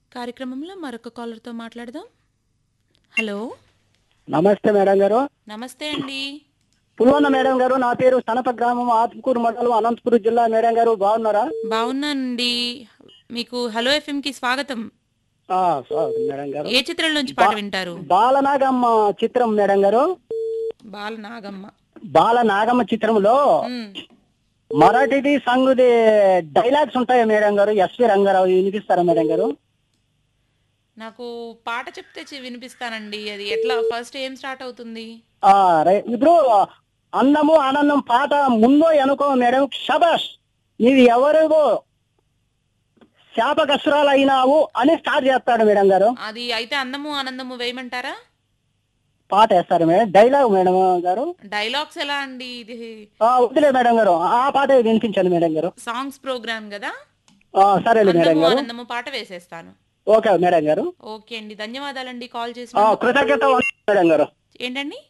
కార్యక్రమంలో మరొక కాలర్తో మాట్లాడదాం హలో నమస్తే మేడం గారు నమస్తే అండి పుల్వన్న మేడం గారు నా పేరు సనప గ్రామం ఆత్మకూరు మండలం అనంతపురం జిల్లా మేడం గారు బాగున్నారా బాగున్నానండి మీకు హలో ఎఫ్ఎంకి స్వాగతం ఆ, స్వాగతం మేడం గారు ఏ చిత్రం నుంచి పాట వింటారు బాలనాగమ్మ చిత్రం మేడం గారు బాల నాగమ్మ బాలనాగమ్మ చిత్రంలో మ్, మరాఠీది సంగుది డైలాగ్స్ ఉంటాయా మేడం గారు ఎస్వి రంగారావు వినిపిస్తారా మేడం గారు నాకు పాట చెప్తే చి- వినిపిస్తానండి అది ఎట్లా ఫస్ట్ ఏం స్టార్ట్ అవుతుంది ఆ రై- ఇప్పుడు అందము ఆనందం పాట ముందో వెనుకో మేడం షబాష్ నీవి ఎవరివో శాపకసురాలు అయినావు అని స్టార్ట్ చేస్తాడు మేడం గారు అది అయితే అందము ఆనందము వేయమంటారా పాట వేస్తారు మేడం డైలాగ్ మేడం గారు డైలాగ్స్ ఎలా అండి ఇది ఆ, వదిలే మేడం గారు ఆ పాట వినిపించండి మేడం గారు సాంగ్స్ ప్రోగ్రామ్ కదా ఆ, సరేలే మేడం అందము గారు ఆనందము పాట వేసేస్తాను ఓకే మేడం గారు ఓకే అండి ధన్యవాదాలండి కాల్ చేసి ఆ, కృతజ్ఞత మేడం గారు ఏంటండి